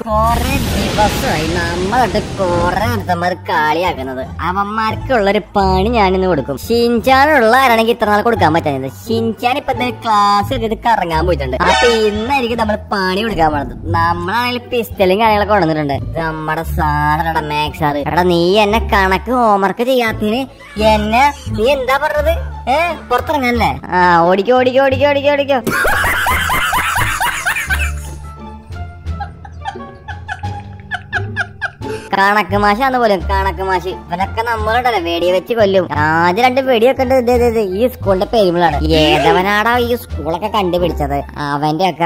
കൊറേ ദിവസമായി നമ്മളോട്ട് കൊറേ ഒരുത്തന്മാർ കളിയാക്കുന്നത് അവന്മാർക്കുള്ളൊരു പണി ഞാനിന്ന് കൊടുക്കും ഷിൻചാനുള്ള ആരാണെങ്കിൽ ഇത്ര നാൾ കൊടുക്കാൻ പറ്റുന്നത് ഷിൻചാൻ ഇപ്പൊ ക്ലാസ് എടുത്ത് കറങ്ങാൻ പോയിട്ടുണ്ട് അപ്പൊ ഇന്നായിരിക്കും നമ്മൾ പണി കൊടുക്കാൻ പോണത് നമ്മളാണെങ്കിൽ പിസ്റ്റലും കാര്യങ്ങളൊക്കെ കൊണ്ടുവന്നിട്ടുണ്ട് ഇത് നമ്മുടെ സാറടാ മാക്സ് സാറ് എടാ നീ എന്നെ കണക്ക് ഹോംവർക്ക് ചെയ്യാത്തതിന് എന്നെ നീ എന്താ പറഞ്ഞത് ഏ പുറത്തിറങ്ങാനല്ലേ ആ ഓടിക്കോ ഓടിക്കോ ഓടിക്കോ ഓടിക്കോ ഓടിക്കോ കണക്ക് മാഷാന്ന് പോലും കണക്ക് മാഷ് ഇവനൊക്കെ നമ്മളുണ്ടല്ലോ വെടി വെച്ച് കൊല്ലും ആദ്യം രണ്ട് വെടിയൊക്കെ ഉണ്ട് ഇത് ഇത് ഇത് ഈ സ്കൂളിന്റെ പെരുമിളാണ് ഏതവനാടാ ഈ സ്കൂളൊക്കെ കണ്ടുപിടിച്ചത് അവന്റെ ഒക്കെ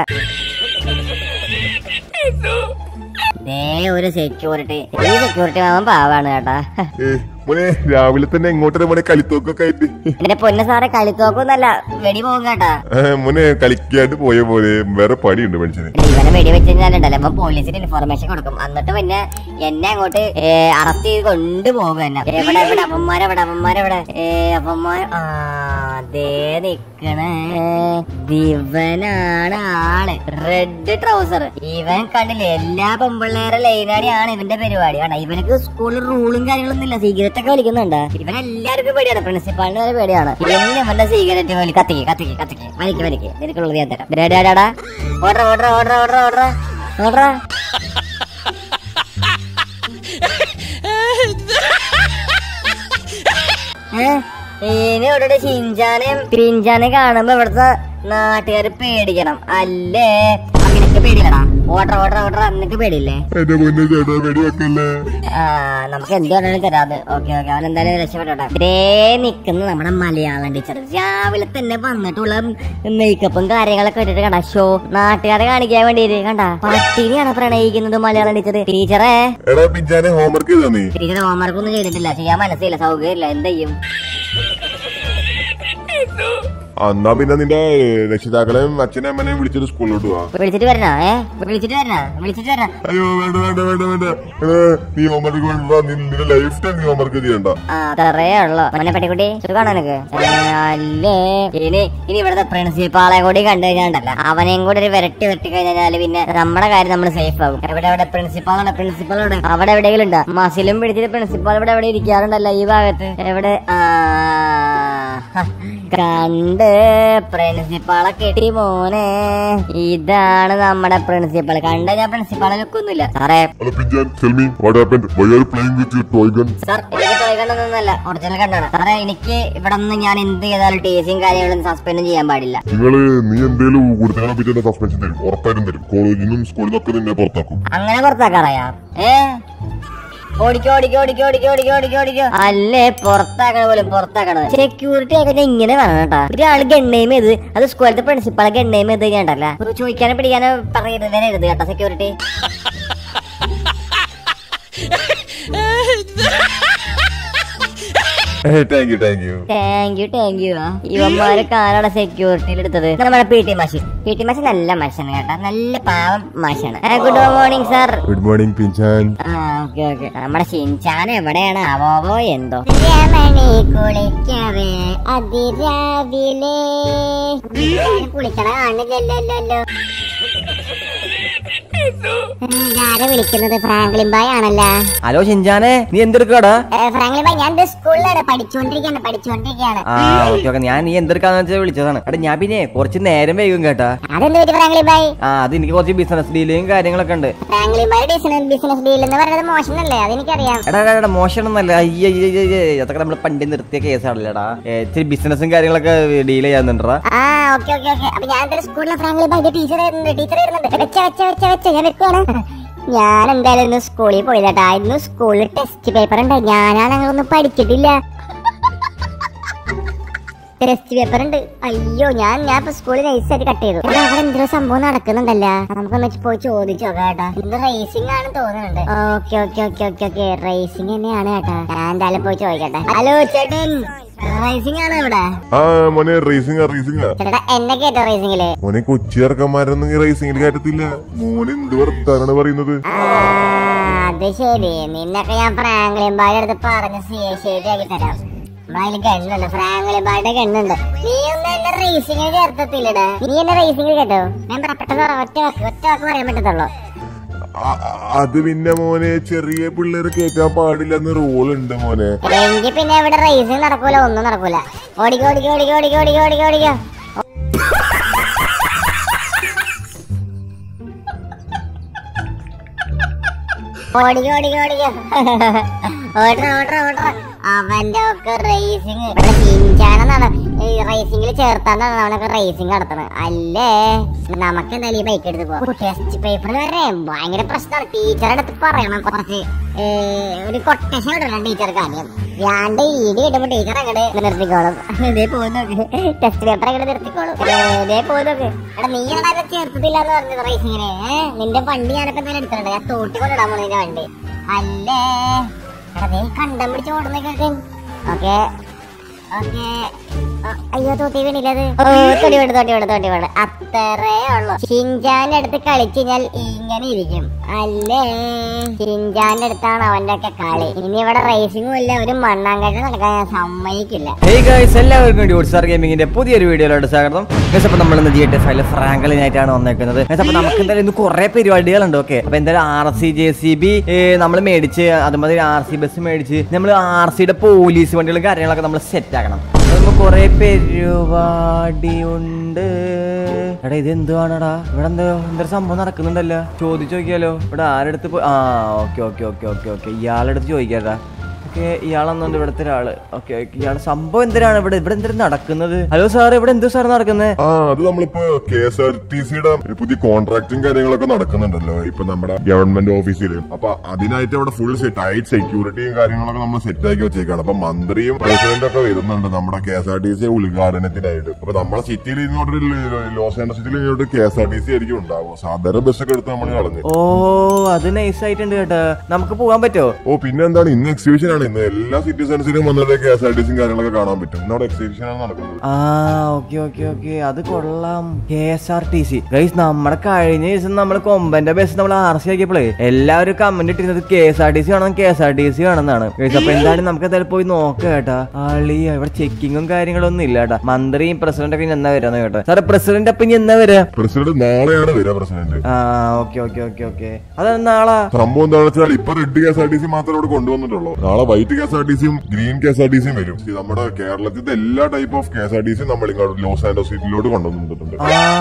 ദേ ഒരു സെക്യൂരിറ്റി ഈ സെക്യൂരിറ്റി അവൻ പാവാണ് കേട്ടാ ഏ, മോനെ രാവിലെ തന്നെ എങ്ങോട്ടേ മോനെ കളിത്തോക്കൊക്കെ ആയിട്ട് എന്റെ പൊന്ന സാറെ കളിത്തോക്കൊന്നല്ല വെടി പോകും കേട്ടാ ഏ, മോനെ കളിക്കാണ്ട് പോയ പോലെ വേറെ പണിയുണ്ട് മനുഷ്യന് ഇവനെ വെടി വെച്ച് കഴിഞ്ഞാലുണ്ടല്ലോ അപ്പൊ പോലീസിന് ഇൻഫർമേഷൻ കൊടുക്കും എന്നിട്ട് പിന്നെ എന്നെ അങ്ങോട്ട് അറസ്റ്റ് ചെയ്ത് കൊണ്ടുപോകും എന്നെ എവിടെ എവിടെ അപ്പന്മാരെവിടെ അപ്പന്മാരെവിടെ ഏ അപ്പന്മാർ ആ ദേ നിക്കണേ ഇവനാണ് ആള് റെഡ് ട്രൗസർ ഇവൻ കണ്ടില്ലേ എല്ലാ പെമ്പിള്ളേരെ ലൈനാടിയാണ് ഇവന്റെ പരിപാടി കാരണം ഇവനക്ക് സ്കൂളിൽ റൂളും കാര്യങ്ങളൊന്നും ഇല്ല സിഗരറ്റ് ഒക്കെ വലിക്കുന്നുണ്ട് ഇവനെല്ലാവർക്കും പേടിയാണ് പ്രിൻസിപ്പാളിന് വരെ പേടിയാണ് ഇവന് ഇവന്റെ സിഗരറ്റ് വലി കത്തിക്ക് കത്തിക്ക് കത്തിക്ക് വലിക്ക് വലിക്ക് നിനക്കുള്ളത് ഞാൻ തരാം ഡാ, ഡാ, ഡാ, ഡാ. Order order order order order order ഇനി ഇവിടെ ഷിൻചാനെയും പിഞ്ചാനെ കാണുമ്പോ ഇവിടുത്തെ നാട്ടുകാര് പേടിക്കണം അല്ലേ അങ്ങനെയൊക്കെ പേടിയില്ലടാ ഓർഡർ ഓർഡർ ഓർഡർ നിനക്ക് പേടിയില്ലേ എന്റെ മുന്നേ ചേട്ടാ വെടി വെക്കല്ലേ ആ, നമുക്ക് എന്ത് വേണമെങ്കിലും തരാത് ഓക്കെ ഓക്കെ അവൻ എന്തായാലും രക്ഷപ്പെട്ടോട്ടെ ഇതേ നിക്കുന്ന നമ്മുടെ മലയാളം ടീച്ചർ രാവിലെ തന്നെ വന്നിട്ടുള്ള മേക്കപ്പും കാര്യങ്ങളൊക്കെ ഇട്ടിട്ട് കണ്ട ഷോ നാട്ടുകാരെ കാണിക്കാൻ വേണ്ടിട്ട് കണ്ട പട്ടിനെയാണ് പ്രണയിക്കുന്നത് മലയാളം ടീച്ചർ ടീച്ചറെ എടാ പിഞ്ചാനെ ഹോംവർക്ക് ചെയ്താ നീ ടീച്ചർ ഹോംവർക്ക് ഒന്നും ചെയ്തിട്ടില്ല ചെയ്യാൻ മനസ്സില്ല സൗകര്യമില്ല എന്ത് ചെയ്യും എന്നാ പിന്നെ നിന്റെ രക്ഷിതാക്കളെയും അച്ഛനും അമ്മനെയും വിളിച്ചിട്ട് സ്കൂളിലോട്ട് പോവാ വിളിച്ചിട്ട് വരണ ഏ വിളിച്ചിട്ട് വരണ വിളിച്ചിട്ട് വരണ അയ്യോ വേണ്ട വേണ്ട വേണ്ട വേണ്ട ഏ, നീ ഹോംവർക്ക് വേണ്ട നീ- നിന്റെ ലൈഫ് ടൈം നീ ഹോംവർക്ക് ചെയ്യണ്ട ആ അത്രേ ഉള്ളു മോനെ പെട്ടിക്കുട്ടി സുഖാണോ നിനക്ക് ഏ, അല്ലേ ഇനി ഇനി ഇവിടുത്തെ പ്രിൻസിപ്പാളെ കൂടി കണ്ടു കഴിഞ്ഞാണ്ടല്ല അവനെയും കൂടി ഒരു വിരട്ടി വെട്ടി കഴിഞ്ഞാല് പിന്നെ നമ്മുടെ കാര്യം നമ്മൾ സേഫ് ആകും എവിടെ എവിടെ പ്രിൻസിപ്പാളാണ് പ്രിൻസിപ്പാളോട് അവിടെ എവിടെയെങ്കിലും ഉണ്ടോ മസിലും പിടിച്ചിട്ട് പ്രിൻസിപ്പാൾ ഇവിടെ എവിടെ ഇരിക്കാറുണ്ടല്ലോ ഈ ഭാഗത്ത് എവിടെ ആ ഹ, കണ്ട് പ്രിൻസിപ്പാളെ കെട്ടി മോനെ ഇതാണ് നമ്മുടെ പ്രിൻസിപ്പാൾ കണ്ട ഞാൻ പ്രിൻസിപ്പാളെ ലുക്കൊന്നുമില്ല സാറേ hello Pinchan tell me what happened why are playing with your toy gun sir എനിക്ക് ടോയ് കണ്ടൊന്നല്ല ഒറിജിനൽ കണ്ടാണ് സാറേ എനിക്ക് ഇവിടെ നിന്ന് ഞാൻ എന്ത് ചെയ്താലും ടീസിങ് കാര്യങ്ങളും സസ്പെൻഡും ചെയ്യാൻ പാടില്ല നിങ്ങള് നീ എന്തേലും കൊടുത്തതിനെ പറ്റി എന്നെ സസ്പെൻഷൻ തരും ഉറപ്പായിട്ടും തരും കോളേജിൽ നിന്നും സ്കൂളിൽ നിന്നൊക്കെ നിന്നെ പുറത്താക്കും അങ്ങനെ പുറത്താക്കാറയാ ഏ ഓടിക്കോ ഓടിക്കോ ഓടിക്കോ ഓടിക്കോ ഓടിക്കോ ഓടിക്കോ ഓടിക്കോ അല്ലേ പുറത്താക്കണ പോലും പുറത്താക്കണത് സെക്യൂരിറ്റി ആയിട്ട് ഇങ്ങനെ വേണം കേട്ടാ ഒരാൾ ഗണ്ണയും ചെയ്ത് അത് സ്കൂളിലത്തെ പ്രിൻസിപ്പാളെ ഗണ്ണയും ചെയ്ത് കഴിഞ്ഞാണ്ടല്ല ഒരു ചോദിക്കാനോ പിടിക്കാനോ പറയുന്നത് വരരുത് കേട്ടോ security thank you thank you thank you thank you ഇവന്മാരെ കാലാണ് സെക്യൂരിറ്റിയിൽ എടുത്തത് നമ്മുടെ പി ടി മാഷി പി ടി മാഷി നല്ല മാഷാണ് കേട്ടാ നല്ല പാവം മാഷാണ് good morning sir good morning Pinchan ആ ഓക്കെ ഓക്കെ നമ്മുടെ ഷിൻചാൻ എവിടെയാണ് അവോ എന്തോ രമണി കുളിക്കവേ അതിരാവിലെ കുളിക്കണ കാണില്ലല്ലോ ആരെ വിളിക്കുന്നത് ഫ്രാങ്ക്ലിൻ ബായ് ആണല്ലോ ഹലോ ഷിൻജാനെ നീ എന്തെടുക്കാടാ ഫ്രാങ്ക്ലിൻ ബായ് ഞാൻ സ്കൂളിലാണ് പഠിച്ചുകൊണ്ടിരിക്കുകയാണ് പഠിച്ചുകൊണ്ടിരിക്കുകയാണ് ആ ഓക്കെ ഓക്കെ ഞാൻ നീ എന്തെടുക്കാന്ന് വെച്ചാൽ വിളിച്ചതാണ് എടാ ഞാൻ പിന്നെ കുറച്ച് നേരം വൈകും കേട്ടാ അതെന്ത് പറ്റി ഫ്രാങ്ക്ലിൻ ബായ് ആ അത് എനിക്ക് കുറച്ച് ബിസിനസ് ഡീലും കാര്യങ്ങളൊക്കെ ഉണ്ട് ഫ്രാങ്ക്ലിൻ ബായ് ബിസിനസ് ബിസിനസ് ഡീൽ എന്ന് പറയുന്നത് മോശമല്ലേ അതെനിക്കറിയാം എടാ എടാ, എടാ മോശമൊന്നല്ല അയ്യ അയ്യ, അയ്യ, അയ്യ. അതൊക്കെ നമ്മൾ പണ്ട് നിർത്തിയ കേസാണല്ലേടാ ഏ, ഇച്ചിരി ബിസിനസ്സും കാര്യങ്ങളൊക്കെ ഡീൽ ചെയ്യാന്നുണ്ടാ ആ ഓക്കെ ഓക്കെ ഓക്കെ അപ്പൊ ഞാൻ എന്തായാലും സ്കൂളിലെ ഫ്രാങ്ക്ലിൻ ബായ് ടീച്ചർ ടീച്ചർ വരുന്നുണ്ട് വെച്ച വെച്ച വെച്ച വെച്ച ഞാൻ വെക്കുവാണ് ഞാൻ എന്തായാലും ഇന്ന് സ്കൂളിൽ പോയില്ലാട്ടാ ഇന്ന് സ്കൂളിൽ ടെസ്റ്റ് പേപ്പർ ഉണ്ട് ഞാനാണ് അങ്ങനെ ഒന്നും പഠിച്ചിട്ടില്ല ടെസ്റ്റ് പേപ്പർ ഉണ്ട് അയ്യോ ഞാൻ ഞാൻ ഇപ്പൊ സ്കൂളിൽ നൈസായിട്ട് കട്ട് ചെയ്തു എടാ, അവിടെ എന്തൊരു സംഭവം നടക്കുന്നുണ്ടല്ല നമുക്കൊന്ന് പോയി ചോദിച്ചു നോക്കാം കേട്ടാ ഇന്ന് റേസിംഗ് ആണ് തോന്നുന്നുണ്ട് okay okay okay okay okay racing തന്നെയാണ് കേട്ടാ ഞാൻ എന്തായാലും പോയി ചോദിക്കട്ടെ ഹലോ ചേട്ടൻ റേസിംഗ് ആണ് ഇവിടെ ആ മോനെ റേസിംഗ് റേസിംഗ് ചേട്ടാ എന്നെ കേട്ടോ റേസിംഗില് മോനെ കൊച്ചി ഇറക്കന്മാരൊന്നും ഈ റേസിംഗിൽ കയറ്റത്തില്ല മോനെ എന്ത് വർത്താനാണ് പറയുന്നത് ആ, അത് ശരി നിന്നൊക്കെ ഞാൻ ഫ്രാങ്ക്ലിൻ ബായുടെ അടുത്ത് പറഞ്ഞ് ശരിയാക്കി തരാം നമ്മളതിൽ ഗണ്ണുണ്ട് ഫ്രാങ്ക്ലിൻ ബായുടെ ഗണ്ണുണ്ട് നീ ഒന്നും എന്നെ റേസിംഗിൽ ചേർത്തത്തില്ലടാ നീ എന്നെ റേസിംഗിൽ കേട്ടോ ഞാൻ പറ- പെട്ടെന്ന് പറ, ഒറ്റ വാക്ക് ഒറ്റ വാക്ക് പറയാൻ പറ്റത്തുള്ളൂ അ- അ- അത് പിന്നെ മോനെ ചെറിയ പിള്ളേരെ കേറ്റാൻ പാടില്ലെന്ന് റൂൾ ഉണ്ട് മോനെ എങ്കിൽ പിന്നെ ഇവിടെ റേസിംഗ് നടക്കൂല ഒന്നും നടക്കൂല ഓടിക്കോ ഓടിക്കോ ഓടിക്കോ ഓടിക്കോ ഓടിക്കോ ഓടിക്കോ ഓടിക്കോ ഓടിക്കോ ഓടിക്കോ ഓടിക്കോ ഓട്ടറ ഓട്ടറ ഓട്ടറ അവന്റെ ഒക്കെ റേസിംഗ് ഇവിടെ ചിഞ്ചാനെന്നാണ് ഈ റേസിംഗിൽ ചേർത്താണ്ടാണ് അവനൊക്കെ റേസിംഗ് നടത്തണത് അല്ലേ നമുക്ക് എന്തായാലും ഈ ബൈക്ക് എടുത്ത് പോവാം ടെസ്റ്റ് പേപ്പർ വരെ ഭയങ്കര പ്രശ്നമാണ് ടീച്ചറുടെ അടുത്ത് പറയണം കുറച്ച് ഏ, ഒരു കൊട്ടേഷൻ ഇടണം ടീച്ചർക്ക് ആദ്യം ഞാണ്ട് ഇടി കിട്ടുമ്പോ ടീച്ചർ അങ്ങോട്ട് നിർത്തിക്കോളും ഇതേ പോകുന്നു ടെസ്റ്റ് പേപ്പർ അങ്ങോട്ട് നിർത്തിക്കോളും ഏ, ഇതേ പോകുന്നു എടാ നീ ആണോ ചേർത്തിട്ടില്ല എന്ന് പറഞ്ഞത് റേസിങ്ങിന് ഏഹ് നിന്റെ വണ്ടി ഞാനിപ്പോ എന്തായാലും എടുത്തിട്ടുണ്ട് ഞാൻ തോട്ടി കൊണ്ടിടാൻ പോണ നിന്റെ വണ്ടി അല്ലേ എടാ നീ കണ്ടം പിടിച്ച് ഓടുന്നേക്കൊക്കെ ഓക്കെ ഓക്കെ അയ്യോ തോട്ടി വീണില്ലത് തൊടി വീട് തൊട്ടി വീട് തൊട്ടി വീട് അത്രേ ഉള്ളു ഷിൻജാന്റെ അടുത്ത് കളിച്ചു കഴിഞ്ഞാൽ ഇങ്ങനെ ഇരിക്കും അല്ലേ ഷിൻജാന്റെ അടുത്താണ് അവന്റെ ഒക്കെ കളി ഇനി ഇവിടെ റേസിംഗും ഇല്ല ഒരു മണ്ണാങ്കട്ട നടക്കാൻ ഞാൻ സമ്മതിക്കില്ല ഹേയ് ഗൈസ് എല്ലാവർക്കും ഡ്യൂട്ട് സ്റ്റാർ ഗെയിമിങ്ങിന്റെ പുതിയൊരു വീഡിയോയിലോട്ട് സ്വാഗതം ഗൈസ് അപ്പോൾ നമ്മൾ ഇന്ന് ജി ടി ഫൈവ് ഫ്രാങ്കലിനായിട്ടാണ് വന്നേക്കുന്നത് ഗൈസ് അപ്പോൾ നമുക്ക് എന്തായാലും ഇന്ന് കുറേ പരിപാടികളുണ്ട് ഓക്കെ അപ്പോൾ എന്തായാലും R C J C B നമ്മൾ മേടിച്ച് അതുമാതിരി ആർ സി ബസ് മേടിച്ച് നമ്മൾ ആർ സിയുടെ പോലീസ് വണ്ടികളും കാര്യങ്ങളൊക്കെ നമ്മൾ സെറ്റ് ആക്കണം നമ്മൾ കുറേ പരിപാടി ഉണ്ട് എടാ ഇത് എന്തുവാണടാ ഇവിടെ എന്തോ എന്തൊരു സംഭവം നടക്കുന്നുണ്ടല്ലോ ചോദിച്ചു നോക്കിയാലോ ഇവിടെ ആരെടുത്ത് പോയി ആ okay okay okay okay okay ഇയാളെടുത്ത് ചോദിക്കാടാ ഓക്കെ ഇയാളെന്നുണ്ട് ഇവിടുത്തെ ഒരാള് ഓക്കെ ഓക്കെ ഇയാളെ സംഭവം എന്തിനാണ് ഇവിടെ ഇവിടെ എന്തിനാ നടക്കുന്നത് ഹലോ സാർ ഇവിടെ എന്ത് സാർ നടക്കുന്നത് ആ അത് നമ്മളിപ്പോ കെ എസ് ആർ ടി സിയുടെ പുതിയ കോൺട്രാക്ടും കാര്യങ്ങളൊക്കെ നടക്കുന്നുണ്ടല്ലോ ഇപ്പൊ നമ്മുടെ ഗവൺമെന്റ് ഓഫീസിൽ അപ്പൊ അതിനായിട്ട് അവിടെ ഫുൾ ടൈറ്റ് സെക്യൂരിറ്റിയും കാര്യങ്ങളൊക്കെ നമ്മൾ സെറ്റ് ആക്കി വെച്ചേക്കാണ് അപ്പൊ മന്ത്രിയും പ്രസിഡന്റും ഒക്കെ വരുന്നുണ്ട് നമ്മുടെ K S R T C ഉദ്ഘാടനത്തിനായിട്ട് അപ്പൊ നമ്മുടെ സിറ്റിയിൽ ഇങ്ങോട്ട് ലോസ് ആൻഡ്രസിൽ ഇങ്ങോട്ട് K S R T C ആയിരിക്കും ഉണ്ടാവുക സാധാരണ ബസ്സൊക്കെ എടുത്ത് നമ്മൾ കളഞ്ഞു ഓ അത് നൈസ് ആയിട്ടുണ്ട് കേട്ടോ നമുക്ക് പോകാൻ പറ്റുമോ ഓ പിന്നെ എന്താണ് ഇന്ന് എക്സിബിഷൻ ആണ് ഇന്ന് എല്ലാ സിറ്റിസൺസിനും വന്നിട്ട് കെ എസ് ആർ ടി സിയും കാര്യങ്ങളൊക്കെ കാണാൻ പറ്റും ഇന്ന് അവിടെ എക്സിബിഷൻ ആണ് നടക്കുന്നത് ആ ഓക്കെ ഓക്കെ ഓക്കെ അത് കൊള്ളാം K S R T C guys നമ്മുടെ കഴിഞ്ഞ ദിവസം നമ്മൾ കൊമ്പന്റെ ബസ് നമ്മൾ ആർ സി ആക്കിയപ്പോഴേ എല്ലാവരും കമന്റ് ഇട്ടിരുന്നത് K S R T C വേണം K S R T C വേണമെന്നാണ് ഗൈസ് അപ്പൊ എന്തായാലും നമുക്ക് എന്തായാലും പോയി നോക്കാം കേട്ടാ ആളി ഇവിടെ ചെക്കിങ്ങും കാര്യങ്ങളും ഒന്നും ഇല്ല കേട്ടാ മന്ത്രിയും പ്രസിഡന്റ് ഒക്കെ ഇനി എന്നാ വരാന്ന് കേട്ടോ സാറേ പ്രസിഡന്റ് അപ്പൊ ഇനി എന്നാ വരാ പ്രസിഡന്റ് നാളെയാണ് വരിക പ്രസിഡന്റ് ആ ഓക്കെ ഓക്കെ ഓക്കെ ഓക്കെ അതാണ് നാളാ സംഭവം എന്താണെന്ന് വെച്ചാൽ ഇപ്പൊ red K S R T C മാത്രമേ ഇവിടെ കൊണ്ടുവന്നിട്ടുള്ളൂ നാളെ white K S R T സിയും green K S R T സിയും വരും ഇത് നമ്മുടെ കേരളത്തിലെ എല്ലാ type of K S R T സിയും നമ്മൾ ഇങ്ങോട്ട് ലോസ് ആൻഡോസ് സിറ്റിയിലോട്ട് കൊണ്ടുവന്നിട്ടുണ്ട്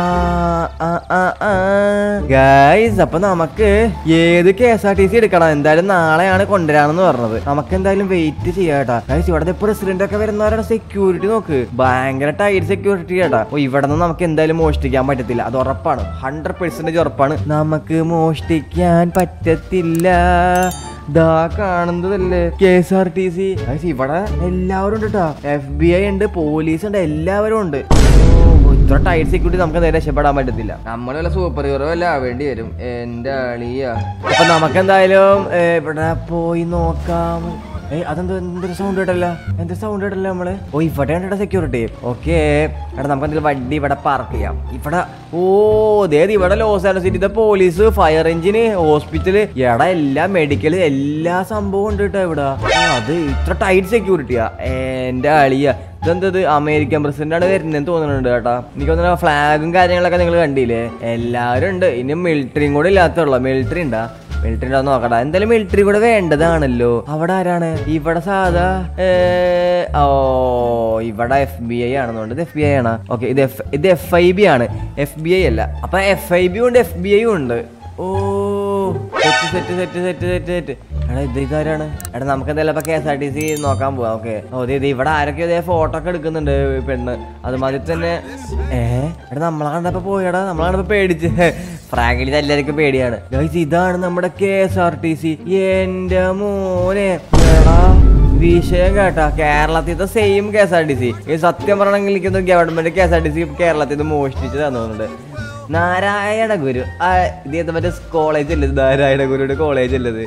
ഗൈസ് അപ്പൊ നമുക്ക് ഏത് K S R T C എടുക്കണം എന്തായാലും നാളെയാണ് കൊണ്ടുവരാണെന്ന് പറഞ്ഞത് നമുക്ക് എന്തായാലും വെയിറ്റ് ചെയ്യാട്ടാ ഗൈസ് ഇവിടെ പ്രസിഡന്റ് ഒക്കെ വരുന്നവരുടെ സെക്യൂരിറ്റി നോക്ക് ഭയങ്കര ടൈറ്റ് സെക്യൂരിറ്റി കേട്ടാ ഓ ഇവിടെ നിന്ന് നമുക്ക് എന്തായാലും മോഷ്ടിക്കാൻ പറ്റത്തില്ല അത് ഉറപ്പാണ് ഹൺഡ്രഡ് പെർസെന്റേജ് ഉറപ്പാണ് നമുക്ക് മോഷ്ടിക്കാൻ പറ്റത്തില്ല ദാ കാണുന്നതല്ലേ K S R T C ഇവിടെ എല്ലാവരും ഉണ്ട് കേട്ടോ എഫ് ബി ഐ ഉണ്ട് പോലീസ് ഉണ്ട് എല്ലാവരും ഉണ്ട് ഓ, ഇത്ര ടൈറ്റ് സെക്യൂരിറ്റി നമുക്ക് നേരെ രക്ഷപ്പെടാൻ പറ്റത്തില്ല നമ്മൾ വല്ല സൂപ്പർ ഹീറോ വല്ല ആവേണ്ടി വരും എന്റെ അളിയ അപ്പൊ നമുക്ക് എന്തായാലും ഏ, ഇവിടെ പോയി നോക്കാം ഏയ് അതെന്തോ എന്തൊരു സൗണ്ട് കേട്ടല്ല എന്തൊരു സൗണ്ട് കേട്ടല്ല നമ്മള് ഓ ഇവിടെ ഉണ്ട് സെക്യൂരിറ്റി ഓക്കെ എടാ നമുക്ക് എന്തെങ്കിലും വണ്ടി ഇവിടെ പാർക്ക് ചെയ്യാം ഇവിടെ ഓ ദേ ദേ ഇവിടെ ലോസ് ആൻഡസിറ്റിത്തെ പോലീസ് ഫയർ എഞ്ചിന് ഹോസ്പിറ്റല് എടാ എല്ലാ മെഡിക്കൽ എല്ലാ സംഭവം ഉണ്ട് കേട്ടോ ഇവിടെ ആ, അത് ഇത്ര ടൈറ്റ് സെക്യൂരിറ്റിയാ എന്റെ അളിയ ഇതെന്തത് അമേരിക്കൻ പ്രസിഡന്റ് ആണ് വരുന്നതെന്ന് തോന്നുന്നുണ്ട് കേട്ടാ എനിക്ക് തോന്നുന്നു ഫ്ലാഗും കാര്യങ്ങളൊക്കെ നിങ്ങൾ കണ്ടില്ലേ എല്ലാവരും ഉണ്ട് ഇനി മിലിറ്ററിയും കൂടെ ഇല്ലാത്തുള്ളൂ മിലിറ്ററി ഉണ്ടാ മിലിറ്ററി ഉണ്ടോ നോക്കട്ടെ എന്തായാലും മിലിറ്ററി കൂടെ വേണ്ടതാണല്ലോ അവിടെ ആരാണ് ഇവിടെ സാധാ ഏ, ഓ ഇവിടെ എഫ് ബി ഐ ആണെന്നുണ്ട് ഇത് എഫ് ബി ഐ ആണ് ഓക്കെ ഇത് എഫ് ഇത് എഫ് ഐ ബി ആണ് എഫ് ബി ഐ അല്ല അപ്പൊ എഫ് ഐ ബി ഉണ്ട് എഫ് ബി ഐ ഉണ്ട് ഓ set set set set set set എടാ ഇത് ഇതാരാണ് എടാ നമുക്ക് എന്തായാലും ഇപ്പൊ K S R T C നോക്കാൻ പോവാം ഓക്കെ ഓ ഇത് ഇത് ഇവിടെ ആരൊക്കെയോ ഇതേ ഫോട്ടോ ഒക്കെ എടുക്കുന്നുണ്ട് പെണ്ണ് അതുമാതിരി തന്നെ ഏ എടാ നമ്മളെ കണ്ടപ്പോ പോയടാ നമ്മളെ കണ്ടപ്പോ പേടിച്ച് ഫ്രാങ്കിലി എല്ലാവർക്കും പേടിയാണ് ഗൈസ് ഇതാണ് നമ്മുടെ K S R T C എന്റെ മോനെ എടാ വിഷയം കേട്ടാ കേരളത്തിലത്തെ same K S R T C ഈ സത്യം പറയണമെങ്കിൽ എനിക്കൊന്ന് government K S R T C കേരളത്തിൽ നിന്ന് മോഷ്ടിച്ച് തന്നുണ്ട് നാരായണ ഗുരു ആ, ഇത് ഏതാ മറ്റേ കോളേജ് അല്ലത് നാരായണ ഗുരുയുടെ കോളേജ് അല്ലത്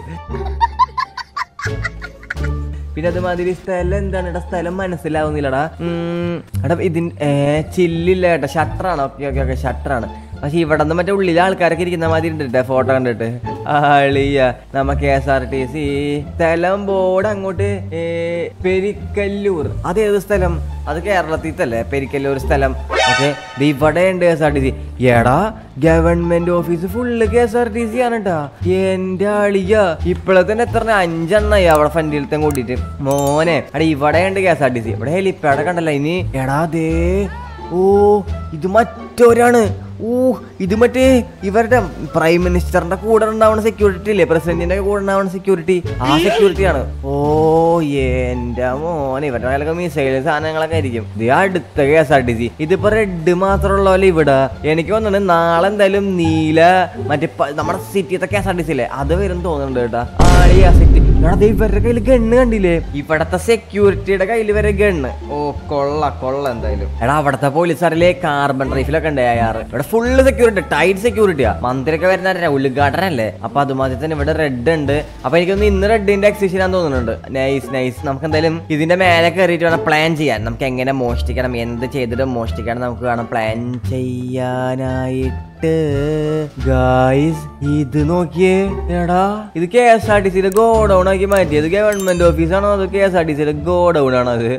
പിന്നെ അതുമാതിരി സ്ഥലം എന്താണ് എടാ സ്ഥലം മനസ്സിലാവുന്നില്ലടാ ഉം, എടാ ഇതിൻ ഏ ചില്ലില്ല കേട്ടോ ഷട്ടറാണ് ഓക്കെ ഓക്കെ ഓക്കെ ഷട്ടറാണ് പക്ഷെ ഇവിടെ നിന്ന് മറ്റേ ഉള്ളിലെ ആൾക്കാരൊക്കെ ഇരിക്കുന്ന മാതിരി ഉണ്ട് ഫോട്ടോ കണ്ടിട്ട് ആളിയ നമ്മ K S R T C സ്ഥലം ബോർഡ് അങ്ങോട്ട് ഏ, പെരിക്കല്ലൂർ അത് ഏത് സ്ഥലം അത് കേരളത്തിലല്ലേ പെരിക്കല്ലൂർ സ്ഥലം ഓക്കെ ഇവിടെ ഉണ്ട് K S R T C എടാ government office full K S R T C ആണ് കേട്ടാ എന്റെ ആളിയ ഇപ്പോഴെ തന്നെ എത്ര അഞ്ചെണ്ണായി അവിടെ ഫ്രണ്ടിലത്തെ കൂട്ടിട്ട് മോനെ എടാ ഇവിടെ ഉണ്ട് K S R T C ഇവിടെ ഹെലിപ്പാഡ് കണ്ടല്ലോ ഇനി എടാ ദേ ഓ ഇത് മറ്റൊരാണ് ഓ ഇത് മറ്റേ ഇവരുടെ പ്രൈം മിനിസ്റ്ററിന്റെ കൂടെ ഉണ്ടാവുന്ന സെക്യൂരിറ്റി ഇല്ലേ പ്രസിഡന്റിന്റെ കൂടെ ഉണ്ടാവുന്ന സെക്യൂരിറ്റി ആ സെക്യൂരിറ്റി ആണ് ഓ എന്റെ മോനെ ഇവരുടെ കയ്യിലൊക്കെ മിസൈൽ സാധനങ്ങളൊക്കെ ആയിരിക്കും ഇത് അടുത്ത K S R T C ഇതിപ്പോ റെഡ് മാത്രമുള്ള പോലെ ഇവിടെ എനിക്ക് തോന്നുന്നുണ്ട് നാളെ എന്തായാലും നീല മറ്റേ പ- നമ്മുടെ സിറ്റിത്തെ K S R T C ഇല്ലേ അത് വരും തോന്നുന്നുണ്ട് കേട്ടാ ആളി ആ സിറ്റി എടാ ദേ ഇവരുടെ കയ്യിൽ ഗണ്ണ് കണ്ടില്ലേ ഇവിടത്തെ സെക്യൂരിറ്റിയുടെ കയ്യിൽ വരെ ഗണ്ണ് ഓ കൊള്ള കൊള്ള എന്തായാലും എടാ അവിടത്തെ പോലീസുകാരിലെ കാർബൺ റൈഫിലൊക്കെ ഉണ്ട് അയാറ് ഇവിടെ ഫുള്ള് സെക്യൂരിറ്റി ടൈറ്റ് സെക്യൂരിറ്റിയാ മന്ത്രിയൊക്കെ വരുന്ന ഉദ്ഘാടനല്ലേ അപ്പൊ അതുമാതിരി തന്നെ ഇവിടെ റെഡ് ഉണ്ട് അപ്പൊ എനിക്കൊന്ന് ഇന്ന് റെഡിന്റെ എക്സിബിഷൻ ആണെന്ന് തോന്നുന്നുണ്ട് നൈസ് നൈസ് നമുക്ക് എന്തായാലും ഇതിന്റെ മേലെ കയറിയിട്ട് വേണം പ്ലാൻ ചെയ്യാൻ നമുക്ക് എങ്ങനെ മോഷ്ടിക്കണം എന്ത് ചെയ്തിട്ട് മോഷ്ടിക്കണം നമുക്ക് വേണം പ്ലാൻ ചെയ്യാനായിട്ട് ഗായ്സ് ഇത് നോക്കിയേ എടാ ഇത് കെ എസ് ആർ ടി സിയുടെ ഗോഡൌൺ ആക്കി മാറ്റിയത് ഗവൺമെന്റ് ഓഫീസാണോ അത് കെ എസ് ആർ ടി സിയുടെ ഗോഡൌൺ ആണോ അത്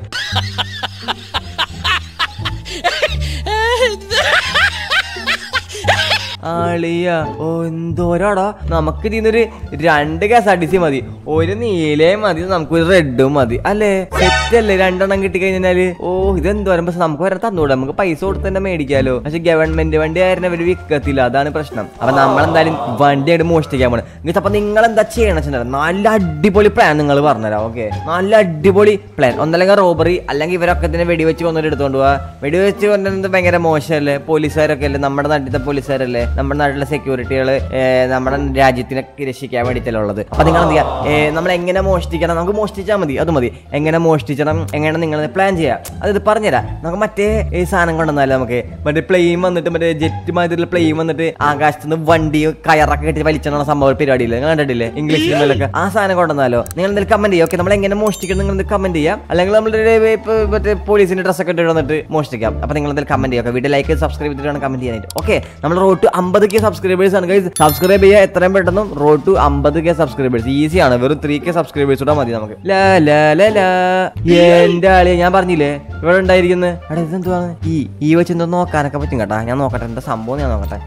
ആളിയ ഓ എന്തോരാടാ നമുക്ക് ഇതിന്നൊരു രണ്ട് K S R T C മതി ഒരു നീലയും മതി നമുക്ക് ഒരു റെഡും മതി അല്ലേ സെറ്റ് അല്ലേ രണ്ടെണ്ണം കിട്ടി കഴിഞ്ഞാല് ഓ ഇതെന്തോരം പക്ഷെ നമുക്ക് വരെ തന്നൂടെ നമുക്ക് പൈസ കൊടുത്ത് തന്നെ മേടിക്കാലോ പക്ഷെ ഗവൺമെന്റ് വണ്ടി ആയിരുന്നു അവര് വിൽക്കത്തില്ല അതാണ് പ്രശ്നം അപ്പൊ നമ്മളെന്തായാലും വണ്ടി ആയിട്ട് മോഷ്ടിക്കാൻ പോണ് എന്നിട്ട് അപ്പൊ നിങ്ങൾ എന്താ ചെയ്യണം വെച്ചിട്ടുണ്ടെങ്കിൽ നല്ല അടിപൊളി പ്ലാൻ നിങ്ങൾ പറഞ്ഞുതരാം ഓക്കെ നല്ല അടിപൊളി പ്ലാൻ ഒന്നല്ലെങ്കിൽ റോബറി അല്ലെങ്കിൽ ഇവരൊക്കെ തന്നെ വെടിവെച്ച് കൊന്നിട്ട് എടുത്തോണ്ട് പോവാ വെടിവെച്ച് കൊണ്ടുവന്നത് ഭയങ്കര മോശമല്ലേ പോലീസുകാരൊക്കെ അല്ലേ നമ്മുടെ നാട്ടിലത്തെ പോലീസുകാരല്ലേ നമ്മുടെ നാട്ടിലെ സെക്യൂരിറ്റികൾ നമ്മുടെ രാജ്യത്തിനെ രക്ഷിക്കാൻ വേണ്ടിയിട്ടല്ലേ ഉള്ളത് അപ്പൊ നിങ്ങൾ എന്ത് ചെയ്യുക നമ്മൾ എങ്ങനെ മോഷ്ടിക്കണം നമുക്ക് മോഷ്ടിച്ചാൽ മതി അത് മതി എങ്ങനെ മോഷ്ടിക്കണം എങ്ങനെ നിങ്ങൾ പ്ലാൻ ചെയ്യാം അത് പറഞ്ഞുതരാം നമുക്ക് മറ്റേ ഈ സാധനം കൊണ്ടുവന്നാലേ നമുക്ക് മറ്റേ പ്ലെയിൻ വന്നിട്ട് മറ്റേ ജെറ്റ് മാതിരിയുള്ള പ്ലെയിൻ വന്നിട്ട് ആകാശത്ത് നിന്ന് വണ്ടി കയറൊക്കെ കെട്ടി വലിച്ചണ സംഭവം പരിപാടിയില്ല നിങ്ങൾ കണ്ടിട്ടില്ലേ ഇംഗ്ലീഷ് സിനിമയിലൊക്കെ ആ സാധനം കൊണ്ടുവന്നാലോ നിങ്ങൾ എന്തെങ്കിലും കമന്റ് ചെയ്യുക ഓക്കെ നമ്മൾ എങ്ങനെ മോഷ്ടിക്കണം നിങ്ങൾ കമന്റ് ചെയ്യാം അല്ലെങ്കിൽ നമ്മുടെ ഇപ്പൊ മറ്റേ പോലീസിന്റെ ഡ്രസ്സൊക്കെ ഇട്ട് വന്നിട്ട് മോഷ്ടിക്കാം അപ്പൊ നിങ്ങൾ എന്തെങ്കിലും കമന്റ് ചെയ്യുക വീഡിയോ ലൈക്ക് സബ്സ്ക്രൈബ് ചെയ്തിട്ട് വേണം കമന്റ് ചെയ്യാനായിട്ട് ഓക്കെ നമ്മൾ റോഡ് ടു അമ്പത് കെ സബ്സ്ക്രൈബേഴ്സ് ആണ് ഗൈസ് സബ്സ്ക്രൈബ് ചെയ്യുക എത്രയും പെട്ടെന്ന് റോഡ് ടു അമ്പത് കെ സബ്സ്ക്രൈബേഴ്സ് ഈസി ആണ് വെറും ത്രീ കെ സബ്സ്ക്രൈബേഴ്സ് കൂടെ മതി നമുക്ക് ലാ ലാ ലാ ലാ എന്റെ ആളിയെ ഞാൻ പറഞ്ഞില്ലേ ഇവിടെ ഉണ്ടായിരിക്കുന്നത് എടാ ഇതെന്തുവാണ് ഈ ഈ വെച്ച് എന്തോ നോക്കാനൊക്കെ പറ്റും കേട്ടാ ഞാൻ നോക്കട്ടെ എന്താ സംഭവം ഞാൻ നോക്കട്ടെ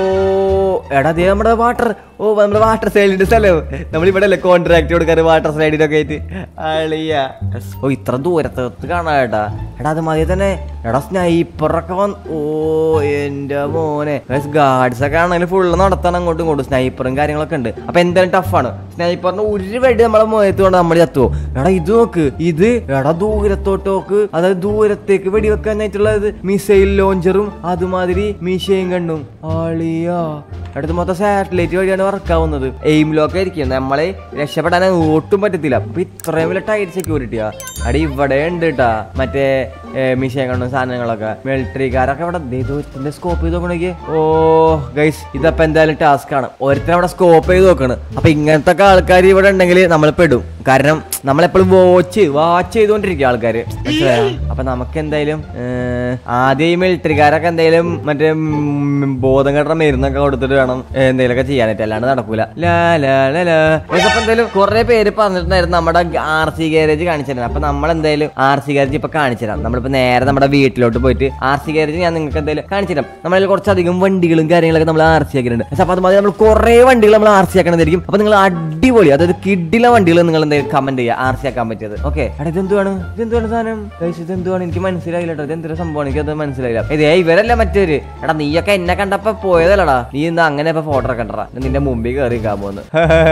ഓ എടാ ദേ നമ്മുടെ വാട്ടർ ഓ നമ്മുടെ വാട്ടർ സൈഡിന്റെ സ്ഥലം നമ്മൾ ഇവിടെ അല്ലേ കോൺട്രാക്ട് കൊടുക്കാറ് വാട്ടർ സൈഡിലൊക്കെ ആയിട്ട് അളിയ ഓ ഇത്ര ദൂരത്ത് കാണാ ഏട്ടാ എടാ അത് മതി തന്നെ എടാ സ്നൈപ്പറൊക്കെ വന്ന് ഓ എന്റെ മോനെ ഗാർഡ്സ് ഒക്കെ ആണെങ്കിൽ ഫുള്ള് നടത്തണം അങ്ങോട്ടും ഇങ്ങോട്ടും സ്നൈപ്പറും കാര്യങ്ങളൊക്കെ ഉണ്ട് അപ്പൊ എന്തായാലും ടഫാണ് സ്നൈപ്പറിന് ഒരു വെടി നമ്മളെ മുഖത്ത് കൊണ്ട് നമ്മൾ ചത്തുവോ എടാ ഇത് നോക്ക് ഇത് എടാ ദൂരത്തോട്ട് നോക്ക് അതായത് ദൂരത്തേക്ക് വെടിവെക്കാനായിട്ടുള്ള ഇത് മിസൈൽ ലോഞ്ചറും അതുമാതിരി മീശയും കണ്ണും ആളിയാ അടുത്ത് മൊത്തം സാറ്റലൈറ്റ് വഴിയാണ് വർക്ക് ആവുന്നത് എയിം ലോക്ക് ആയിരിക്കും നമ്മളെ രക്ഷപ്പെടാൻ ഒട്ടും പറ്റത്തില്ല അപ്പൊ ഇത്രയും വലിയ ടൈറ്റ് സെക്യൂരിറ്റിയാ അടി ഇവിടെ ഉണ്ട് കേട്ടാ മറ്റേ മിഷീൻ കണ്ണും സാധനങ്ങളൊക്കെ മിലിറ്ററിക്കാരൊക്കെ ഇവിടെ ദൈവത്തിന്റെ സ്കോപ്പ് ചെയ്ത് നോക്കണെങ്കിൽ ഓ ഗൈസ് ഇതപ്പൊ എന്തായാലും ടാസ്ക് ആണ് ഓരോരുത്തരും അവിടെ സ്കോപ്പ് ചെയ്ത് നോക്കണം അപ്പൊ ഇങ്ങനത്തെ ഒക്കെ ആൾക്കാർ ഇവിടെ ഉണ്ടെങ്കിൽ നമ്മൾ പെടും കാരണം നമ്മളെപ്പോഴും വാച്ച് വാച്ച് ചെയ്തുകൊണ്ടിരിക്കും ആൾക്കാർ മനസ്സിലായോ അപ്പൊ നമുക്ക് എന്തായാലും ഏർ, ആദ്യം ഈ മിലിറ്ററിക്കാരൊക്കെ എന്തായാലും മറ്റേ ഉം, ബോധം കെട്ട മരുന്നൊക്കെ കൊടുത്തിട്ട് വേണം എന്തെങ്കിലുമൊക്കെ ചെയ്യാനായിട്ട് അല്ലാണ്ട് നടക്കൂല ലാ ലാ ലാ ലാ ഇതപ്പൊ എന്തായാലും കുറെ പേര് പറഞ്ഞിട്ടുണ്ടായിരുന്നു നമ്മുടെ ആർ സി ഗാരേജ് കാണിച്ചിരുന്നത് അപ്പൊ നമ്മൾ എന്തായാലും ആർ സി ഗാരേജ് ഇപ്പൊ കാണിച്ചുതരാം നമ്മളിപ്പോ നേരെ നമ്മുടെ വീട്ടിലോട്ട് പോയിട്ട് ആർ സി ഗാരേജ് ഞാൻ നിങ്ങൾക്ക് എന്തായാലും കാണിച്ചുതരാം നമ്മളിൽ കുറച്ചധികം വണ്ടികളും കാര്യങ്ങളൊക്കെ നമ്മൾ ആർ സി ആക്കിയിട്ടുണ്ട് പക്ഷെ അപ്പൊ അതുമാതിരി നമ്മൾ കുറെ വണ്ടികൾ നമ്മൾ ആർ സി ആക്കണതായിരിക്കും അപ്പൊ നിങ്ങൾ അടിപൊളി അതായത് കിഡിലെ വണ്ടികൾ നിങ്ങൾ എന്തായാലും കമന്റ് ചെയ്യുക ആർ സി ആക്കാൻ പറ്റിയത് ഓക്കെ എടാ ഇതെന്തുവാണ് ഇതെന്തുവാണ് സാധനം Guys, ഇതെന്തുവാണ് എനിക്ക് മനസ്സിലായില്ല കേട്ടോ ഇതെന്തൊരു സംഭവമാണ് എനിക്കത് മനസ്സിലായില്ല ഇതേ ഇവരല്ല മറ്റേര് എടാ നീയൊക്കെ എന്നെ കണ്ടപ്പോ പോയതല്ലടാ നീ എന്താ അങ്ങനെ ഇപ്പൊ ഫോട്ടോ ഒക്കെ കണ്ടടാ നിന്റെ മുമ്പിൽ കയറി നിൽക്കാൻ പോകുന്നു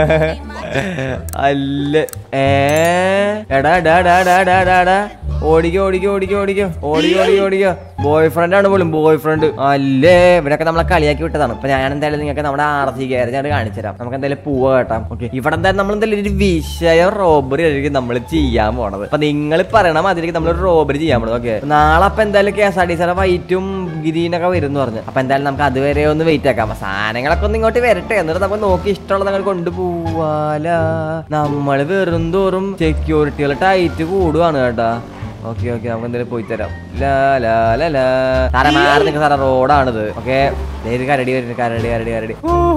അല്ല ഏ എടാ ഡാ ഡാ ഡാ ഡാ ഡാ ഡാ ഓടിക്കോ ഓടിക്കോ ഓടിക്കോ ഓടിക്കോ ഓടിക്കോ ഓടിക്കോ ഓടിക്കോ ബോയ് ഫ്രണ്ട് ആണ് പോലും ബോയ് ഫ്രണ്ട് അല്ലേ ഇവരൊക്കെ നമ്മളെ കളിയാക്കി വിട്ടതാണ് അപ്പൊ ഞാൻ എന്തായാലും നിങ്ങൾക്ക് നമ്മുടെ ആർ സി ഗ്യാരേജ് ആണ് കാണിച്ചുതരാം നമുക്ക് എന്തായാലും പോവാ കേട്ടാം ഓക്കെ ഇവിടെ എന്തായാലും നമ്മൾ എന്തായാലും ഒരു വിഷയം റോബറി ആയിരിക്കും നമ്മൾ ചെയ്യാൻ പോണത് അപ്പൊ നിങ്ങൾ പറയണ മാതിരി നമ്മൾ ഒരു റോബറി ചെയ്യാൻ പോണത് ഓക്കെ നാളെ അപ്പൊ എന്തായാലും കെ എസ് ആർ ടി സിയുടെ വൈറ്റും ഗ്രീനൊക്കെ വരും എന്ന് പറഞ്ഞു അപ്പൊ എന്തായാലും നമുക്ക് അതുവരെ ഒന്ന് വെയിറ്റ് ആക്കാം അപ്പൊ സാധനങ്ങളൊക്കെ ഒന്ന് ഇങ്ങോട്ട് വരട്ടെ എന്നിട്ട് നമുക്ക് നോക്കി ഇഷ്ടമുള്ളത് ഞങ്ങൾ കൊണ്ടുപോവാല നമ്മൾ വെറും തോറും സെക്യൂരിറ്റികൾ ടൈറ്റ് കൂടുവാണ് കേട്ടാ ഓക്കെ ഓക്കെ നമുക്ക് എന്തായാലും പോയി തരാം ലാ ലാ ലാ ലാ സാറേ മാറി നിൽക്കുന്ന സാറേ റോഡാണിത് ഓക്കെ കരടി വരുന്നു കരടി കരടി കരടി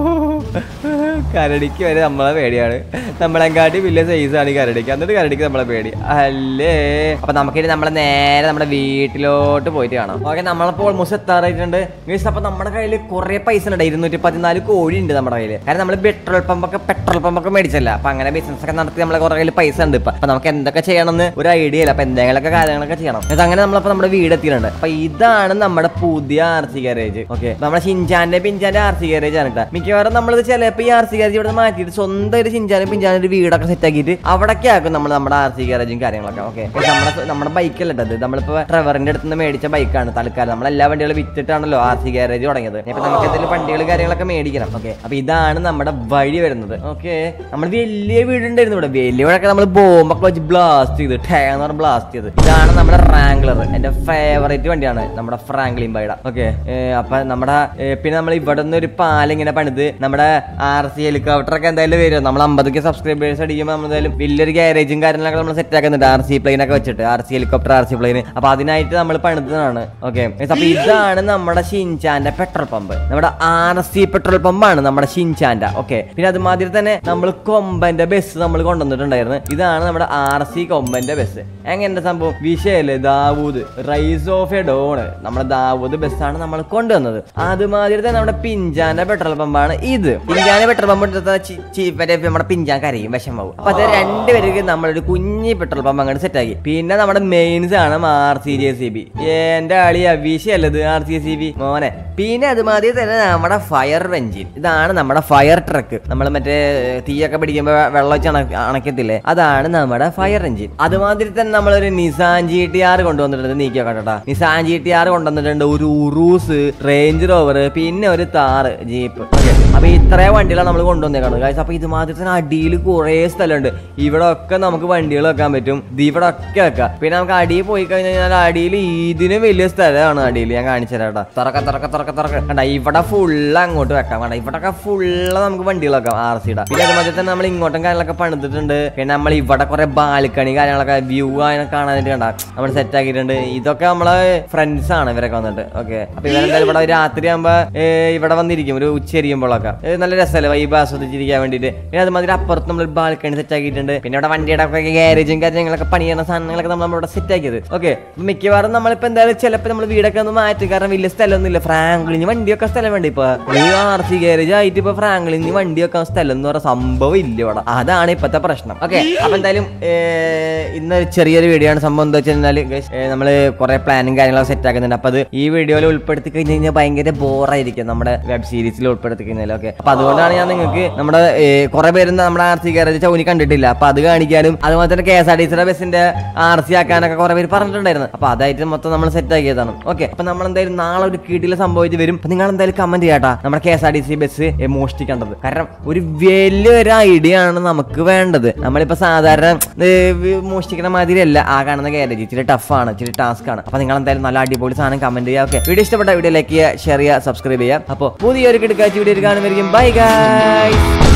കരടിക്ക് വരെ നമ്മളെ പേടിയാണ് നമ്മളെങ്കാട്ടി വലിയ സൈസാണ് ഈ കരടിക്ക് എന്നിട്ട് കരടിക്ക് നമ്മളെ പേടി അല്ലേ അപ്പൊ നമുക്കിനി നമ്മളെ നേരെ നമ്മുടെ വീട്ടിലോട്ട് പോയിട്ട് കാണാം ഓക്കെ നമ്മളിപ്പോൾ ഓൾമോസ്റ്റ് എത്താറായിട്ടുണ്ട് മീൻസ് അപ്പൊ നമ്മുടെ കയ്യിൽ കുറെ പൈസ ഉണ്ട് ഇരുന്നൂറ്റി പതിനാല് കോഴി ഉണ്ട് നമ്മുടെ കയ്യിൽ കാരണം നമ്മൾ പെട്രോൾ പമ്പൊക്കെ പെട്രോൾ പമ്പൊക്കെ മേടിച്ചല്ല അപ്പൊ അങ്ങനെ ബിസിനസ് ഒക്കെ നടത്തി നമ്മളെ കുറെ കയ്യിൽ പൈസ ഉണ്ട് ഇപ്പൊ അപ്പൊ നമുക്ക് എന്തൊക്കെ ചെയ്യണമെന്ന് ഒരു ഐഡിയ ഇല്ല അപ്പൊ എന്തെങ്കിലുമൊക്കെ കാര്യങ്ങളൊക്കെ ചെയ്യണം എന്നിട്ട് അങ്ങനെ നമ്മളപ്പോ നമ്മുടെ വീട് എത്തിയിട്ടുണ്ട് അപ്പൊ ഇതാണ് നമ്മുടെ പുതിയ ആർ സി ഗാരേജ് ഓക്കെ നമ്മുടെ ഷിൻചാന്റെ പിഞ്ചാന്റെ ആർ സി ഗാരേജ് ആണ് കേട്ടോ മിക്കവാറും നമ്മളിത് ചിലപ്പോൾ ഈ ആർ സി ഗാരേജ് ഇവിടെ മാറ്റിയിട്ട് സ്വന്തം ഒരു ഷിൻചാനും പിഞ്ചാനും ഒരു വീടൊക്കെ സെറ്റ് ആക്കിയിട്ട് അവിടേക്ക് ആക്കും നമ്മൾ നമ്മുടെ ആർ സി ഗാരേജും കാര്യങ്ങളൊക്കെ ഓക്കെ നമ്മുടെ നമ്മുടെ ബൈക്കല്ല കേട്ടത് നമ്മളിപ്പോ ട്രെവറിന്റെ അടുത്ത് നിന്ന് മേടിച്ച ബൈക്കാണ് തൽക്കാലം നമ്മൾ എല്ലാ വണ്ടികളും വിറ്റിട്ടാണല്ലോ ആർ സി ഗാരേജ് തുടങ്ങിയത് ഇപ്പൊ നമുക്ക് എന്തെങ്കിലും വണ്ടികൾ കാര്യങ്ങളൊക്കെ മേടിക്കണം ഓക്കെ അപ്പൊ ഇതാണ് നമ്മുടെ വഴി വരുന്നത് ഓക്കെ നമ്മൾ വലിയ വീടുണ്ടായിരുന്നു ഇവിടെ വലിയ വീടൊക്കെ നമ്മൾ ബോംബൊക്കെ വെച്ച് ബ്ലാസ്റ്റ് ചെയ്ത് ടേന്ന് പറഞ്ഞ് ബ്ലാസ്റ്റ് ചെയ്ത് ഇതാണ് നമ്മുടെ റാംഗ്ലർ എന്റെ ഫേവറേറ്റ് വണ്ടിയാണ് നമ്മുടെ ഫ്രാങ്ക്ലിൻ ബൈഡ ഓക്കെ അപ്പൊ നമ്മുടെ ഏ, പിന്നെ നമ്മൾ ഇവിടെ നിന്ന് ഒരു പാലിങ്ങനെ പണിത് നമ്മുടെ ആർ സി ഹെലികോപ്റ്റർ ഒക്കെ എന്തായാലും വരും നമ്മൾ അമ്പതൊക്കെ സബ്സ്ക്രൈബേഴ്സ് അടിക്കുമ്പോൾ നമ്മൾ എന്തായാലും വലിയൊരു ഗ്യാരേജും കാര്യങ്ങളൊക്കെ നമ്മൾ സെറ്റ് ആക്കുന്നുണ്ട് ആർ സി പ്ലെയിൻ ഒക്കെ വെച്ചിട്ട് R C helicopter R C plane അപ്പൊ അതിനായിട്ട് നമ്മൾ പണിതതാണ് ഓക്കെ അപ്പൊ ഇതാണ് നമ്മുടെ ഷിൻചാന്റെ പെട്രോൾ പമ്പ് നമ്മുടെ ആർ സി പെട്രോൾ പമ്പാണ് നമ്മുടെ ഷിൻചാന്റെ ഓക്കെ പിന്നെ അതുമാതിരി തന്നെ നമ്മൾ കൊമ്പന്റെ ബസ് നമ്മൾ കൊണ്ടുവന്നിട്ടുണ്ടായിരുന്നു ഇതാണ് നമ്മുടെ ആർ സി കൊമ്പന്റെ ബസ് എങ്ങനെ സംഭവം വിഷയല്ലേ Dawood rise of a don നമ്മുടെ ദാവൂദ് ബസ്സാണ് നമ്മൾ കൊണ്ടുവന്നത് അതുമാതിരി തന്നെ നമ്മുടെ പിഞ്ചാന്റെ പെട്രോൾ പമ്പാണ് ഇത് പിഞ്ചാന്റെ പെട്രോൾ പമ്പ് എടുത്ത ചി- ചി- മറ്റേ നമ്മുടെ പിഞ്ചാൻ കരയും വിഷമാവും അപ്പൊ അത് രണ്ടുപേർക്ക് നമ്മളൊരു കുഞ്ഞി പെട്രോൾ പമ്പ് അങ്ങോട്ട് സെറ്റ് ആക്കി പിന്നെ നമ്മുടെ മെയിൻസ് ആണ് R C J C B എന്റെ അളി വിഷയല്ലത് ആർ സി സി ബി മോനെ പിന്നെ അതുമാതിരി തന്നെ നമ്മുടെ ഫയർ എഞ്ചിൻ ഇതാണ് നമ്മുടെ ഫയർ ട്രക്ക് നമ്മൾ മറ്റേ തീയൊക്കെ പിടിക്കുമ്പോൾ വെള്ളം വെച്ച് അണ- അണക്കത്തില്ലേ അതാണ് നമ്മുടെ ഫയർ എഞ്ചിൻ അതുമാതിരി തന്നെ നമ്മളൊരു നിസാൻ ജി ടി ആർ കൊണ്ടുവന്നിട്ടുണ്ട് നീക്കി കേട്ടാ നിസാൻ ജി ടി ആർ കൊണ്ടുവന്നിട്ടുണ്ട് ഒരു ഉറൂസ് റേഞ്ച് റോവർ പിന്നെ ഒരു താറ് ജീപ്പ് ഓക്കെ അപ്പൊ ഇത്രയും വണ്ടികളാണ് നമ്മൾ കൊണ്ടുവന്നേക്കാണ് ഗൈസ് അപ്പൊ ഇതുമാതിരി തന്നെ അടിയിൽ കുറേ സ്ഥലമുണ്ട് ഇവിടെ ഒക്കെ നമുക്ക് വണ്ടികൾ വെക്കാൻ പറ്റും ഇത് ഇവിടെ ഒക്കെ വെക്കാം പിന്നെ നമുക്ക് അടിയിൽ പോയി കഴിഞ്ഞാൽ അടിയിൽ ഇതിനും വലിയ സ്ഥലമാണ് അടിയിൽ ഞാൻ കാണിച്ചു തരാം കേട്ടോ തുറക്ക തുറക്ക തുറക്ക തുറക്ക കണ്ട ഇവിടെ ഫുള്ള് അങ്ങോട്ട് വെക്കാം കണ്ട ഇവിടെ ഫുള്ള് നമുക്ക് വണ്ടികൾ വെക്കാം ആർ സിയുടെ പിന്നെ അതുമാതിരി തന്നെ നമ്മൾ ഇങ്ങോട്ടും കാര്യങ്ങളൊക്കെ പണിതിട്ടുണ്ട് പിന്നെ നമ്മൾ ഇവിടെ കുറെ ബാൽക്കണി കാര്യങ്ങളൊക്കെ വ്യൂ അങ്ങനെ കാണാനായിട്ട് കണ്ട നമ്മൾ സെറ്റ് ആക്കിയിട്ടുണ്ട് ഇതൊക്കെ നമ്മളെ ഫ്രണ്ട്സ് ആണ് ഇവരൊക്കെ വന്നിട്ട് ഓക്കെ അപ്പൊ ഇവരെന്തായാലും ഇവിടെ രാത്രി ആകുമ്പോ ഇവിടെ വന്നിരിക്കും ഒരു ഉച്ചരിയുമ്പോഴൊക്കെ ഏ, നല്ല രസമല്ലേ വൈബ് ആസ്വദിച്ചിരിക്കാൻ വേണ്ടിയിട്ട് പിന്നെ അതുമാതിരി അപ്പുറത്ത് നമ്മൾ ബാൽക്കണി സെറ്റ് ആക്കിയിട്ടുണ്ട് പിന്നെ ഇവിടെ വണ്ടിയുടെ ഒക്കെ ഗ്യാരേജും കാര്യങ്ങളൊക്കെ പണിയുന്ന സാധനങ്ങളൊക്കെ നമ്മൾ ഇവിടെ സെറ്റ് ആക്കിയത് ഓക്കെ മിക്കവാറും നമ്മളിപ്പോ എന്തായാലും ചിലപ്പോൾ നമ്മൾ വീടൊക്കെ ഒന്ന് മാറ്റും കാരണം വലിയ സ്ഥലമൊന്നുമില്ല ഫ്രാങ്ക്ലിന് വണ്ടിയൊക്കെ സ്ഥലം വേണ്ട ഇപ്പൊ ആർ സി ഗ്യാരേജ് ആയിട്ട് ഇപ്പൊ ഫ്രാങ്ക്ലിന് വണ്ടി വെക്കാൻ സ്ഥലം എന്ന് പറയുന്ന സംഭവം ഇല്ല ഇവിടെ അതാണ് ഇപ്പത്തെ പ്രശ്നം ഓക്കെ അപ്പൊ എന്തായാലും ഏർ, ഇന്ന് ഒരു ചെറിയൊരു വീഡിയോ ആണ് സംഭവം എന്താ വെച്ചാൽ നമ്മൾ കുറെ പ്ലാനും കാര്യങ്ങളൊക്കെ സെറ്റ് ആക്കുന്നുണ്ട് അപ്പൊ അത് ഈ വീഡിയോയിൽ ഉൾപ്പെടുത്തി കഴിഞ്ഞ് കഴിഞ്ഞാൽ ഭയങ്കര ബോറായിരിക്കും നമ്മുടെ വെബ് സീരീസിൽ ഉൾപ്പെടുത്തി കഴിഞ്ഞാൽ ഓക്കെ അപ്പൊ അതുകൊണ്ടാണ് ഞാൻ നിങ്ങൾക്ക് നമ്മുടെ കുറെ പേര് നമ്മുടെ ആർ സി ഗ്യാരേജ് ചൗനി കണ്ടിട്ടില്ല അപ്പൊ അത് കാണിക്കാനും അതുപോലെ തന്നെ കെ എസ് ആർ ടി സിയുടെ ബസ്സിന്റെ ആർ സി ആക്കാനൊക്കെ കുറെ പേര് പറഞ്ഞിട്ടുണ്ടായിരുന്നു അപ്പൊ അതായിട്ട് മൊത്തം നമ്മൾ സെറ്റ് ആക്കിയതാണ് ഓക്കെ അപ്പൊ നമ്മൾ എന്തായാലും നാളെ ഒരു കീട്ടിൽ സംഭവിച്ച് വരും അപ്പൊ നിങ്ങൾ എന്തായാലും കമന്റ് ചെയ്യാട്ടാ നമ്മുടെ K S R T C bus മോഷ്ടിക്കേണ്ടത് കാരണം ഒരു വലിയൊരു ഐഡിയ ആണ് നമുക്ക് വേണ്ടത് നമ്മളിപ്പോ സാധാരണ ഏ, വി- മോഷ്ടിക്കുന്ന മാതിരിയല്ല ആ കാണുന്ന ഗാരേജ് ഇച്ചിരി ടഫാണ് ഇച്ചിരി ടാസ്ക് ആണ് അപ്പൊ നിങ്ങൾ എന്തായാലും നല്ല അടിപൊളി സാധനം കമന്റ് ചെയ്യുക ഓക്കെ വീഡിയോ ഇഷ്ടപ്പെട്ട വീഡിയോ ലൈക്ക് ചെയ്യുക ഷെയർ ചെയ്യുക സബ്സ്ക്രൈബ് ചെയ്യുക അപ്പോൾ പുതിയൊരു കിടക്കാഴ്ച വീഡിയോ കാണുമായിരിക്കും ബൈ ഗൈസ്